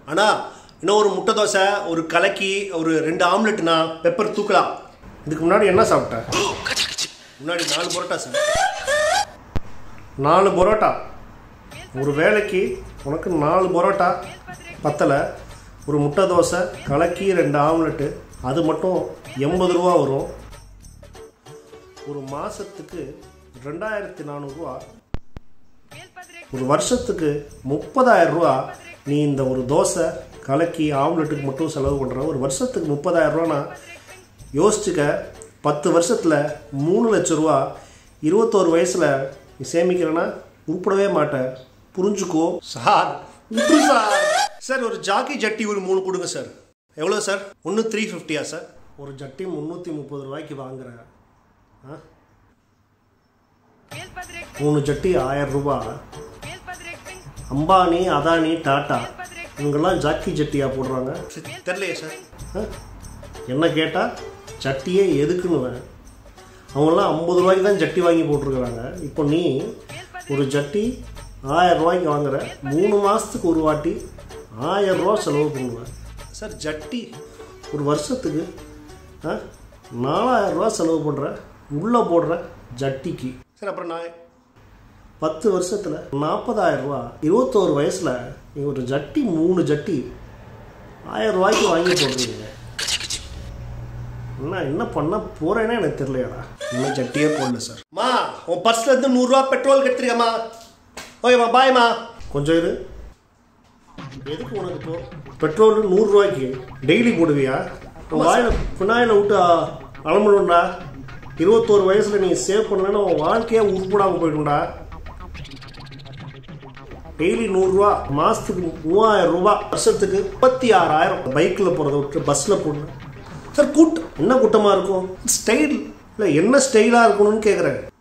அண்ணா இன்னும் ஒரு முட்டை தோசை ஒரு கலக்கி ஒரு ரெண்டு ஆம்லெட்னா பெப்பர் தூக்கலாம் இதுக்கு முன்னாடி என்ன சாப்பிட்டேன் முன்னாடி நாலு பரோட்டா சார் நாலு பரோட்டா ஒரு வேலைக்கு உனக்கு நாலு பரோட்டா பத்தலை ஒரு முட்டை தோசை கலக்கி ரெண்டு ஆம்லெட்டு அது மட்டும் எண்பது ரூபா வரும் ஒரு மாதத்துக்கு ரெண்டாயிரத்தி நானூறுரூவா ஒரு வருஷத்துக்கு முப்பதாயிரம் ரூபா நீ இந்த ஒரு தோசை கலக்கி ஆம்லெட்டுக்கு மட்டும் செலவு பண்ணுற ஒரு வருஷத்துக்கு முப்பதாயிரம் ரூபானா யோசிச்சுக்க பத்து வருஷத்தில் மூணு லட்ச ரூபா இருபத்தோரு வயசில் நீ சேமிக்கிறேன்னா உருப்படவே மாட்டேன் புரிஞ்சுக்கோ சார் உப்பு சார் சார் ஒரு ஜாக்கி ஜட்டி ஒரு மூணு கொடுங்க சார் எவ்வளோ சார் ஒன்று த்ரீ ஃபிஃப்டியா சார் ஒரு ஜட்டி முந்நூற்றி முப்பது ரூபாய்க்கு வாங்குறேன் ஆ மூணு ஜட்டி ஆயிரம் ரூபாய் அம்பானி அதானி டாட்டா இவங்கெல்லாம் ஜாக்கி ஜட்டியா போடுறாங்க தெரியலையே சார் என்ன கேட்டால் சட்டியே எதுக்குன்னு அவங்கெல்லாம் ஐம்பது ரூபாய்க்கு தான் ஜட்டி வாங்கி போட்டிருக்கிறாங்க இப்போ நீ ஒரு ஜட்டி ஆயிரம் ரூபாய்க்கு வாங்குற மூணு மாதத்துக்கு ஒரு வாட்டி ஆயிரம் ரூபா செலவு பண்ணுவேன் சார் ஜட்டி ஒரு வருஷத்துக்கு ஆ நாலாயிரம் ரூபா செலவு பண்ணுற உள்ளே போடுற ஜட்டிக்கு சரி அப்புறம் நான் பத்து வருஷத்தில் நாற்பதாயிரம் ரூபா இருபத்தோரு வயசில் நீ ஒரு ஜட்டி மூணு ஜட்டி ஆயிரம் ரூபாய்க்கு வாங்கி போடுறீங்க என்ன என்ன பண்ண போறேன்னா எனக்கு தெரியலையாடா இன்னும் ஜட்டியே போடல சார் மா உன் பர்ஸ்ல இருந்து நூறுரூவா பெட்ரோல் கட்டுறியம்மா ஓகேம்மா பாய்மா கொஞ்சம் இரு எதுக்கு உனக்கு இப்போ பெட்ரோல் நூறுரூவாய்க்கு டெய்லி போடுவியா உன் வாயில பினாயில விட்டு அலம்பணும்டா இருபத்தோரு வயசுல நீ சேவ் பண்ணலன்னா உன் வாழ்க்கையே உருப்படாமல் போயிடும்டா டெய்லி நூறுரூவா மாதத்துக்கு மூவாயிரம் ரூபாய் வருஷத்துக்கு முப்பத்தி ஆறாயிரம் பைக்கில் போகிறத விட்டு பஸ்ஸில் போடணும் சார் கூட்டம் என்ன கூட்டமாக இருக்கும் ஸ்டைல் இல்லை என்ன ஸ்டைலாக இருக்கணும்னு கேட்குறேன்